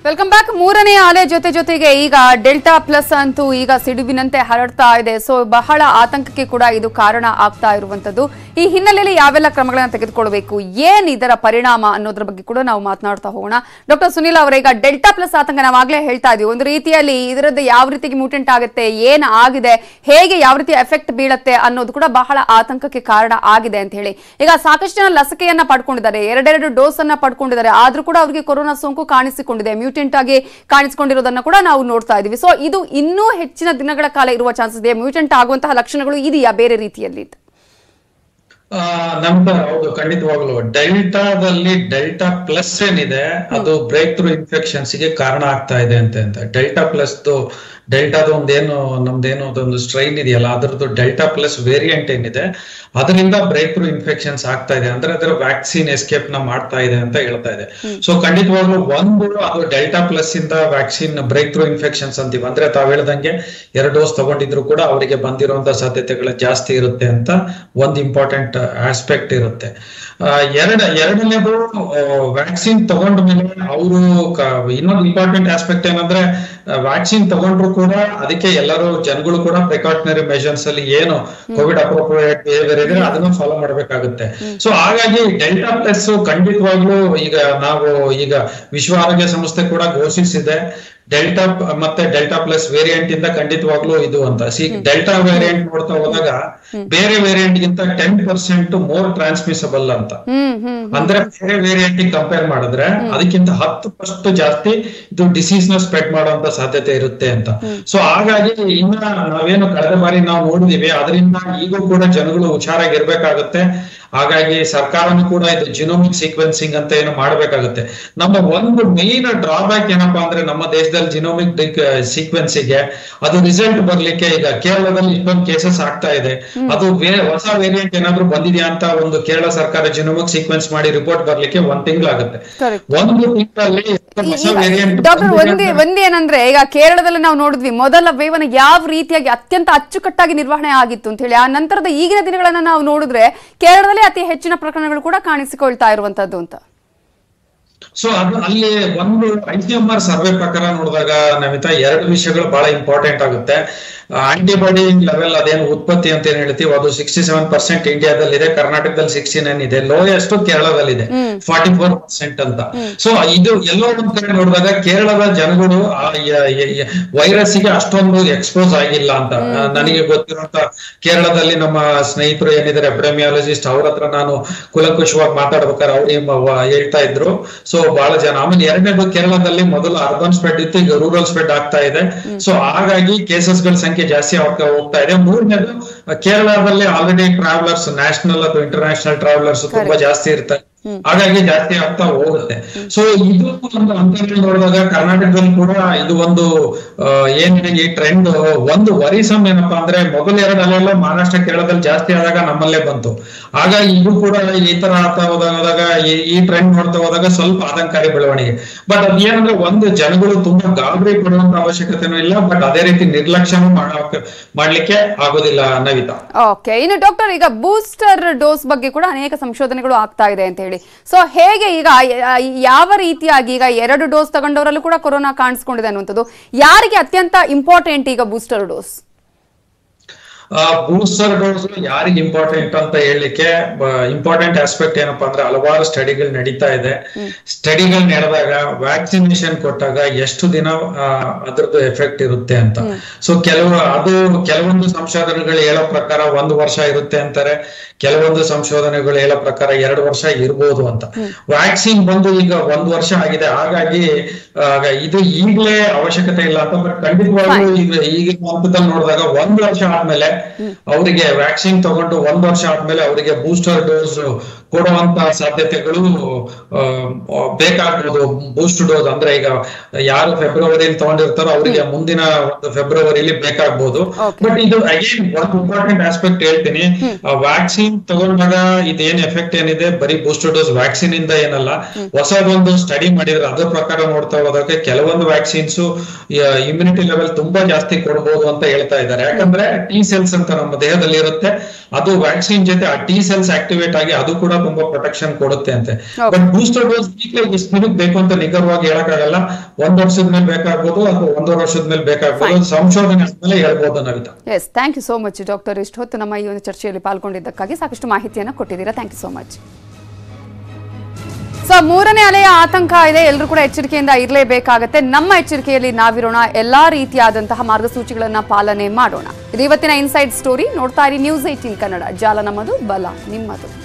Welcome back ಮೂರನೇ ಅಲೆ ಜೊತೆ ಜೊತೆಗೆ ಈಗ ಡೆಲ್ಟಾ ಪ್ಲಸ್ ಅಂತೂ ಈಗ ಸಿಡುವಿನಂತೆ ಹರಡ್ತಾ ಇದೆ ಸೊ ಬಹಳ ಆತಂಕಕ್ಕೆ ಕೂಡ ಇದು ಕಾರಣ ಆಗ್ತಾ ಇರುವಂತದ್ದು ಈ ಹಿನ್ನೆಲೆಯಲ್ಲಿ ಯಾವೆಲ್ಲ ಕ್ರಮಗಳನ್ನು ತೆಗೆದುಕೊಳ್ಬೇಕು ಏನ್ ಇದರ ಪರಿಣಾಮ ಅನ್ನೋದ್ರ ಬಗ್ಗೆ ಕೂಡ ನಾವು ಮಾತನಾಡ್ತಾ ಹೋಗೋಣ ಡಾಕ್ಟರ್ ಸುನಿಲ್ ಅವರೇ ಈಗ ಡೆಲ್ಟಾ ಪ್ಲಸ್ ಆತಂಕ ನಾವು ಆಗ್ಲೇ ಹೇಳ್ತಾ ಇದೀವಿ ಒಂದು ರೀತಿಯಲ್ಲಿ ಇದರದ್ದು ಯಾವ ರೀತಿಗೆ ಮ್ಯೂಟೆಂಟ್ ಆಗುತ್ತೆ ಏನ್ ಆಗಿದೆ ಹೇಗೆ ಯಾವ ರೀತಿ ಎಫೆಕ್ಟ್ ಬೀಳುತ್ತೆ ಅನ್ನೋದು ಕೂಡ ಬಹಳ ಆತಂಕಕ್ಕೆ ಕಾರಣ ಆಗಿದೆ ಅಂತ ಹೇಳಿ ಈಗ ಸಾಕಷ್ಟು ಜನ ಲಸಿಕೆಯನ್ನ ಪಡ್ಕೊಂಡಿದ್ದಾರೆ ಎರಡೆರಡು ಡೋಸ್ ಅನ್ನ ಪಡ್ಕೊಂಡಿದ್ದಾರೆ ಆದ್ರೂ ಕೂಡ ಅವರಿಗೆ ಕೊರೋನಾ ಸೋಂಕು ಕಾಣಿಸಿಕೊಂಡಿದೆ ಮ್ಯೂಟೆಂಟ್ ಆಗಿ ಕಾಣಿಸಿಕೊಂಡಿರೋದನ್ನ ಕೂಡ ನಾವು ನೋಡ್ತಾ ಇದೀವಿ ಸೊ ಇದು ಇನ್ನೂ ಹೆಚ್ಚಿನ ದಿನಗಳ ಕಾಲ ಇರುವ ಚಾನ್ಸಸ್ ಇದೆ ಮ್ಯೂಟೆಂಟ್ ಆಗುವಂತಹ ಲಕ್ಷಣಗಳು ಇದೆಯಾ ಬೇರೆ ರೀತಿಯಲ್ಲಿ ಆ, ನಮ್ದು ಹೌದು ಖಂಡಿತವಾಗ್ಲು ಡೆಲ್ಟಾದಲ್ಲಿ ಡೆಲ್ಟಾ ಪ್ಲಸ್ ಏನಿದೆ ಅದು ಬ್ರೇಕ್ ಥ್ರೂ ಇನ್ಫೆಕ್ಷನ್ಸ್ ಗೆ ಕಾರಣ ಆಗ್ತಾ ಇದೆ ಅಂತ ಅಂತ ಡೆಲ್ಟಾ ಪ್ಲಸ್ ಡೆಲ್ಟಾದ ಒಂದೇನು ನಮ್ದೇನು ಅದೊಂದು ಸ್ಟ್ರೈನ್ ಇದೆಯಲ್ಲ ಅದರದ್ದು ಡೆಲ್ಟಾ ಪ್ಲಸ್ ವೇರಿಯಂಟ್ ಏನಿದೆ ಅದರಿಂದ ಬ್ರೇಕ್ ಥ್ರೂ ಇನ್ಫೆಕ್ಷನ್ಸ್ ಆಗ್ತಾ ಇದೆ ಅಂದ್ರೆ ಅದರ ವ್ಯಾಕ್ಸಿನ್ ಎಸ್ಕೇಪ್ ನ ಮಾಡ್ತಾ ಇದೆ ಅಂತ ಹೇಳ್ತಾ ಇದೆ ಸೊ ಖಂಡಿತವಾಗ್ಲು ಒಂದು ಅದು ಡೆಲ್ಟಾ ಪ್ಲಸ್ ಇಂದ ವ್ಯಾಕ್ಸಿನ್ ಬ್ರೇಕ್ ಥ್ರೂ ಇನ್ಫೆಕ್ಷನ್ಸ್ ಅಂತೀವಿ ಅಂದ್ರೆ ತಾವ್ ಹೇಳ್ದಂಗೆ ಎರಡು ಡೋಸ್ ತಗೊಂಡಿದ್ರು ಕೂಡ ಅವರಿಗೆ ಬಂದಿರುವಂತ ಸಾಧ್ಯತೆಗಳು ಜಾಸ್ತಿ ಇರುತ್ತೆ ಅಂತ ಒಂದು ಇಂಪಾರ್ಟೆಂಟ್ ಆಸ್ಪೆಕ್ಟ್ ಇರುತ್ತೆ ಆ, ಎರಡ ಎರಡನೇದು ವ್ಯಾಕ್ಸಿನ್ ತಗೊಂಡ ಮೇಲೆ ಅವರು ಇನ್ನೊಂದು ಇಂಪಾರ್ಟೆಂಟ್ ಆಸ್ಪೆಕ್ಟ್ ಏನಂದ್ರೆ ವ್ಯಾಕ್ಸಿನ್ ತಗೊಂಡ್ರು ಕೂಡ ಅದಕ್ಕೆ ಎಲ್ಲರೂ ಜನಗಳು ಕೂಡ ಪ್ರಿಕಾಷನರಿ ಮೆಷರ್ಸ್ ಅಲ್ಲಿ ಏನು ಕೋವಿಡ್ ಅಪ್ರೋಪ್ರಿಯೇಟ್ ಬಿಹೇವಿಯರ್ ಇದೆ ಅದನ್ನು ಫಾಲೋ ಮಾಡ್ಬೇಕಾಗುತ್ತೆ ಸೊ ಹಾಗಾಗಿ ಡೆಲ್ಟಾ ಪ್ಲಸ್ ಖಂಡಿತವಾಗ್ಲೂ ಈಗ ನಾವು ಈಗ ವಿಶ್ವ ಆರೋಗ್ಯ ಸಂಸ್ಥೆ ಕೂಡ ಘೋಷಿಸಿದೆ ಡೆಲ್ಟಾ ಪ್- ಮತ್ತೆ ಡೆಲ್ಟಾ ಪ್ಲಸ್ ವೇರಿಯಂಟ್ ಇಂದ ಖಂಡಿತವಾಗ್ಲೂ ಇದು ಅಂತ ಸಿ ಡೆಲ್ಟಾ ವೇರಿಯಂಟ್ ನೋಡ್ತಾ ಹೋದಾಗ ಬೇರೆ ವೇರಿಯಂಟ್ ಗಿಂತ ಟೆನ್ ಪರ್ಸೆಂಟ್ ಮೋರ್ ಟ್ರಾನ್ಸ್ಮಿಸಬಲ್ ಅಂತ ಹ್ಮ್ ಹ್ಮ್ ಅಂದ್ರೆ ಬೇರೆ ವೇರಿಯಂಟ್ ಕಂಪೇರ್ ಮಾಡಿದ್ರೆ ಅದಕ್ಕಿಂತ ಹತ್ತು ಪರ್ಸೆಂಟ್ ಜಾಸ್ತಿ ಇದು ಡಿಸೀಸ್ ನ ಸ್ಪ್ರೆಡ್ ಮಾಡುವಂತ ಸಾಧ್ಯತೆ ಇರುತ್ತೆ ಅಂತ ಸೊ ಹಾಗಾಗಿ ಇನ್ನ ನಾವೇನು ಕಳೆದ ಬಾರಿ ನಾವು ನೋಡಿದೀವಿ ಅದರಿಂದ ಈಗೂ ಕೂಡ ಜನಗಳು ಹುಷಾರಾಗಿರ್ಬೇಕಾಗುತ್ತೆ ಹಾಗಾಗಿ ಸರ್ಕಾರನು ಕೂಡ ಇದು ಜಿನೋಮಿಕ್ ಸೀಕ್ವೆನ್ಸಿಂಗ್ ಅಂತ ಏನು ಮಾಡ್ಬೇಕಾಗುತ್ತೆ ನಮ್ಮ ಒಂದು ಮೇನ್ ಡ್ರಾಬ್ಯಾಕ್ ಏನಪ್ಪಾ ಅಂದ್ರೆ ನಮ್ಮ ದೇಶದಲ್ಲಿ ಜಿನೋಮಿಕ್ ಸೀಕ್ವೆನ್ಸಿಗೆ ಅದು ರಿಸಲ್ಟ್ ಬರ್ಲಿಕ್ಕೆ ಈಗ ಕೇರಳದಲ್ಲಿ ಇಷ್ಟೊಂದು ಕೇಸಸ್ ಆಗ್ತಾ ಇದೆ ಅದು ವೇ- ಹೊಸ ವೇರಿಯಂಟ್ ಏನಾದ್ರು ಬಂದಿದ್ಯಾ ಅಂತ ಒಂದು ಕೇರಳ ಸರ್ಕಾರ ಜಿನೋಮಿಕ್ ಸೀಕ್ವೆನ್ಸ್ ಮಾಡಿ ರಿಪೋರ್ಟ್ ಬರ್ಲಿಕ್ಕೆ ಒಂದ್ ತಿಂಗಳಾಗುತ್ತೆ Correct. ಒಂದು ತಿಂಗಳಲ್ಲಿ ಹೊಸ ವೇರಿಯಂಟ್ ಡಾಕ್ಟರ್ ಒಂದೇ ಒಂದೇನಂದ್ರೆ ಈಗ ಕೇರಳದಲ್ಲಿ ನಾವು ನೋಡಿದ್ವಿ ಮೊದಲ ವೇವನ ಯಾವ ರೀತಿಯಾಗಿ ಅತ್ಯಂತ ಅಚ್ಚುಕಟ್ಟಾಗಿ ನಿರ್ವಹಣೆ ಆಗಿತ್ತು ಅಂತ ಹೇಳಿ ಆ ನಂತರದ ಈಗಿನ ದಿನಗಳನ್ನ ನಾವು ನೋಡಿದ್ರೆ ಕೇರಳದಲ್ಲಿ ಅತಿ ಹೆಚ್ಚಿನ ಪ್ರಕರಣಗಳು ಕೂಡ ಕಾಣಿಸಿಕೊಳ್ತಾ ಇರುವಂತದ್ದು ಅಂತ ಸೊ ಅದು ಅಲ್ಲಿ ಒಂದು I C M R survey ಪ್ರಕಾರ ನೋಡಿದಾಗ ನಮಿತಾ ಎರಡು ವಿಷಯಗಳು ಬಹಳ ಇಂಪಾರ್ಟೆಂಟ್ ಆಗುತ್ತೆ ಆಂಟಿಬಾಡಿ ಲೆವೆಲ್ ಅದೇನು ಉತ್ಪತ್ತಿ ಅಂತ ಏನ್ ಹೇಳ್ತೀವಿ ಅದು ಸಿಕ್ಸ್ಟಿ ಸೆವೆನ್ ಪರ್ಸೆಂಟ್ ಇಂಡಿಯಾದಲ್ಲಿ ಇದೆ ಕರ್ನಾಟಕದಲ್ಲಿ ಸಿಕ್ಸ್ಟಿ ನೈನ್ ಇದೆ ಲೋಯೆಸ್ಟ್ ಕೇರಳದಲ್ಲಿದೆ ಫಾರ್ಟಿ ಫೋರ್ ಪರ್ಸೆಂಟ್ ಅಂತ ಸೊ ಇದು ಎಲ್ಲೋ ಒಂದ್ ಕಡೆ ನೋಡಿದಾಗ ಕೇರಳದ ಜನಗಳು ವೈರಸ್ ಗೆ ಅಷ್ಟೊಂದು ಎಕ್ಸ್ಪೋಸ್ ಆಗಿಲ್ಲ ಅಂತ ಆ, ನನಗೆ ಗೊತ್ತಿರುವಂತ ಕೇರಳದಲ್ಲಿ ನಮ್ಮ ಸ್ನೇಹಿತರು ಏನಿದ್ದಾರೆ ಎಪಿಡೆಮಿಯಾಲಜಿಸ್ಟ್ ಅವ್ರ ಹತ್ರ ನಾನು ಕುಲಂಕುಷವಾಗಿ ಮಾತಾಡ್ಬೇಕಾದ್ರೆ ಅವ್ರು ಹೇಳ್ತಾ ಇದ್ರು ಸೊ ಬಹಳ ಜನ ಆಮೇಲೆ ಎರಡನೇದು ಕೇರಳದಲ್ಲಿ ಮೊದಲು ಅರ್ಬನ್ ಸ್ಪ್ರೆಡ್ ಇತ್ತು ಈಗ ರೂರಲ್ ಸ್ಪ್ರೆಡ್ ಆಗ್ತಾ ಇದೆ ಸೊ ಹಾಗಾಗಿ ಕೇಸಸ್ ಗಳ ಸಂಖ್ಯೆ ಜಾಸ್ತಿ ಆಗ್ತಾ ಹೋಗ್ತಾ ಇದೆ ಮೂರನೇದು ಕೇರಳದಲ್ಲಿ ಆಲ್ರೆಡಿ ಟ್ರಾವೆಲರ್ಸ್ ನ್ಯಾಷನಲ್ ಅಥವಾ ಇಂಟರ್ನ್ಯಾಷನಲ್ ಟ್ರಾವೆಲರ್ಸ್ ತುಂಬಾ ಜಾಸ್ತಿ ಇರ್ತಾರೆ ಹಾಗಾಗಿ ಜಾಸ್ತಿ ಆಗ್ತಾ ಹೋಗುತ್ತೆ ಸೊ ಇದು ಒಂದು ಹಂತದಲ್ಲಿ ನೋಡಿದಾಗ ಕರ್ನಾಟಕದಲ್ಲಿ ಕೂಡ ಇದು ಒಂದು ಆ, ಏನಿದೆ ಈ ಟ್ರೆಂಡ್ ಒಂದು ವರಿಸಮ್ ಏನಪ್ಪಾ ಅಂದ್ರೆ ಮೊದಲ ಎರಡು ಅಲೆಲ್ಲ ಮಹಾರಾಷ್ಟ್ರ ಕೇರಳದಲ್ಲಿ ಜಾಸ್ತಿ ಆದಾಗ ನಮ್ಮಲ್ಲೇ ಬಂತು ಹಾಗಾಗಿ ಇದು ಕೂಡ ಈ ತರ ಆಗ್ತಾ ಹೋದಾಗ ಹೋದಾಗ ಈ- ಈ ಟ್ರೆಂಡ್ ನೋಡ್ತಾ ಹೋದಾಗ ಸ್ವಲ್ಪ ಆತಂಕಾರಿ ಬೆಳವಣಿಗೆ ಬಟ್ ಅದೇನಂದ್ರೆ ಒಂದು ಜನಗಳು ತುಂಬಾ ಗಾಬರಿ ಪಡುವಂತ ಅವಶ್ಯಕತೆನೂ ಇಲ್ಲ ಬಟ್ ಅದೇ ರೀತಿ ನಿರ್ಲಕ್ಷ್ಯನೂ ಮಾಡಕ್ ಮಾಡ್ಲಿಕ್ಕೆ ಆಗೋದಿಲ್ಲ ನವಿತಾ ಓಕೆ ಇನ್ನು ಡಾಕ್ಟರ್ ಈಗ ಬೂಸ್ಟರ್ ಡೋಸ್ ಬಗ್ಗೆ ಕೂಡ ಅನೇಕ ಸಂಶೋಧನೆಗಳು ಆಗ್ತಾ ಇದೆ ಅಂತ ಹೇಳಿ ಸೊ ಹೇಗೆ ಈಗ ಯ- ಯಾವ ರೀತಿಯಾಗಿ ಈಗ ಎರಡು ಡೋಸ್ ತಗೊಂಡವರಲ್ಲೂ ಕೂಡ ಕೊರೋನಾ ಕಾಣಿಸ್ಕೊಂಡಿದೆ ಅನ್ನುವಂಥದ್ದು ಯಾರಿಗೆ ಅತ್ಯಂತ ಇಂಪಾರ್ಟೆಂಟ್ ಈಗ ಬೂಸ್ಟರ್ ಡೋಸ್ ಬೂಸ್ಟರ್ ಡೋಸ್ ಯಾರಿಗೆ ಇಂಪಾರ್ಟೆಂಟ್ ಅಂತ ಹೇಳಲಿಕ್ಕೆ ಇಂಪಾರ್ಟೆಂಟ್ ಆಸ್ಪೆಕ್ಟ್ ಏನಪ್ಪಾ ಅಂದ್ರೆ ಹಲವಾರು ಸ್ಟಡಿಗಳು ನಡೀತಾ ಇದೆ ಸ್ಟಡಿಗಳು ನಡೆದಾಗ ವ್ಯಾಕ್ಸಿನೇಷನ್ ಕೊಟ್ಟಾಗ ಎಷ್ಟು ದಿನ ಆ, ಅದ್ರದ್ದು ಎಫೆಕ್ಟ್ ಇರುತ್ತೆ ಅಂತ ಸೊ ಕೆಲವು ಅದು ಕೆಲವೊಂದು ಸಂಶೋಧನೆಗಳು ಹೇಳೋ ಪ್ರಕಾರ ಒಂದು ವರ್ಷ ಇರುತ್ತೆ ಅಂತಾರೆ ಕೆಲವೊಂದು ಸಂಶೋಧನೆಗಳು ಹೇಳೋ ಪ್ರಕಾರ ಎರಡು ವರ್ಷ ಇರ್ಬೋದು ಅಂತ ವ್ಯಾಕ್ಸಿನ್ ಬಂದು ಈಗ ಒಂದು ವರ್ಷ ಆಗಿದೆ ಹಾಗಾಗಿ ಆ, ಇದು ಈಗಲೇ ಅವಶ್ಯಕತೆ ಇಲ್ಲ ಅಂತ ಬಟ್ ಖಂಡಿತವಾಗ್ಲೂ ಈಗ ಈಗಿನ ಹಂತದಲ್ಲಿ ನೋಡಿದಾಗ ಒಂದು ವರ್ಷ ಆದ್ಮೇಲೆ ಅವರಿಗೆ ವ್ಯಾಕ್ಸಿನ್ ತಗೊಂಡು ಒಂದ್ ವರ್ಷ ಆದ್ಮೇಲೆ ಅವರಿಗೆ ಬೂಸ್ಟರ್ ಡೋಸ್ ಕೊಡುವಂತ ಸಾಧ್ಯತೆಗಳು ಆ, ಬೇಕಾಗ್ಬೋದು ಬೂಸ್ಟ್ ಡೋಸ್ ಅಂದ್ರೆ ಈಗ ಯಾರು ಫೆಬ್ರವರಿಯಲ್ಲಿ ತಗೊಂಡಿರ್ತಾರೋ ಅವರಿಗೆ ಮುಂದಿನ ಒಂದು ಫೆಬ್ರವರಿಲಿ ಬೇಕಾಗ್ಬೋದು Okay. ಬಟ್ ಇದು ಅಗೇನ್ ಒಂದು ಇಂಪಾರ್ಟೆಂಟ್ ಆಸ್ಪೆಕ್ಟ್ ಹೇಳ್ತೀನಿ ವ್ಯಾಕ್ಸಿನ್ ತಗೊಂಡಾಗ ಇದೇನ್ ಎಫೆಕ್ಟ್ ಏನಿದೆ ಬರೀ ಬೂಸ್ಟರ್ ಡೋಸ್ ವ್ಯಾಕ್ಸಿನ್ ಇಂದ ಏನಲ್ಲ ಹೊಸದೊಂದು ಸ್ಟಡಿ ಮಾಡಿದ್ರೆ ಅದ್ರ ಪ್ರಕಾರ ನೋಡ್ತಾ ಹೋದಾಗ ಕೆಲವೊಂದು ವ್ಯಾಕ್ಸಿನ್ಸ್ ಇಮ್ಯುನಿಟಿ ಲೆವೆಲ್ ತುಂಬಾ ಜಾಸ್ತಿ ಕೊಡಬಹುದು ಅಂತ ಹೇಳ್ತಾ ಇದ್ದಾರೆ ಯಾಕಂದ್ರೆ ಟಿ ಸೆಲ್ಸ್ ಅಂತ ನಮ್ಮ ದೇಹದಲ್ಲಿ ಇರುತ್ತೆ ಅದು ವ್ಯಾಕ್ಸಿನ್ ಜೊತೆ ಆ ಟಿ ಸೆಲ್ಸ್ ಆಕ್ಟಿವೇಟ್ ಆಗಿ ಅದು ಕೂಡ ತುಂಬಾ ಪ್ರೊಟೆಕ್ಷನ್ ಕೊಡುತ್ತೆ ಅಂತೆ Okay. ಬಟ್ ಬೂಸ್ಟರ್ ಡೋಸ್ ಈಗಲೇ ಎಷ್ಟು ದಿನಕ್ಕೆ ಬೇಕು ಅಂತ ನಿಖರವಾಗಿ ಹೇಳಕ್ಕಾಗಲ್ಲ ಒಂದ್ ವರ್ಷದ ಮೇಲೆ ಬೇಕಾಗ್ಬೋದು ಅಥವಾ ಒಂದೂವರೆ ವರ್ಷದ ಮೇಲೆ ಬೇಕಾಗ್ಬೋದು ಸಂಶೋಧನೆ ಆದ್ಮೇಲೆ ಹೇಳ್ಬೋದು Navitha yes thank you so much doctor ಇಷ್ಟು ಹೊತ್ತು ನಮ್ಮ ಈ ಒಂದು ಚರ್ಚೆಯಲ್ಲಿ ಪಾಲ್ಗೊಂಡಿದ್ದಕ್ಕಾಗಿ ಸಾಕಷ್ಟು ಮಾಹಿತಿಯನ್ನು ಕೊಟ್ಟಿದ್ದೀರಾ thank you so much so ಮೂರನೇ ಅಲೆಯ ಆತಂಕ ಇದೆ ಎಲ್ಲರೂ ಕೂಡ ಎಚ್ಚರಿಕೆಯಿಂದ ಇರಲೇಬೇಕಾಗತ್ತೆ ನಮ್ಮ ಎಚ್ಚರಿಕೆಯಲ್ಲಿ ನಾವಿರೋಣ ಎಲ್ಲಾ ರೀತಿಯಾದಂತಹ ಮಾರ್ಗಸೂಚಿಗಳನ್ನ ಪಾಲನೆ ಮಾಡೋಣ ಇದು ಇವತ್ತಿನ ಇನ್ಸೈಡ್ ಸ್ಟೋರಿ ನೋಡ್ತಾ ಇರಿ ನ್ಯೂಸ್ ಏಟೀನ್ ಕನ್ನಡ ಜಾಲ ನಮ್ಮದು ಬಲ ನಿಮ್ಮದು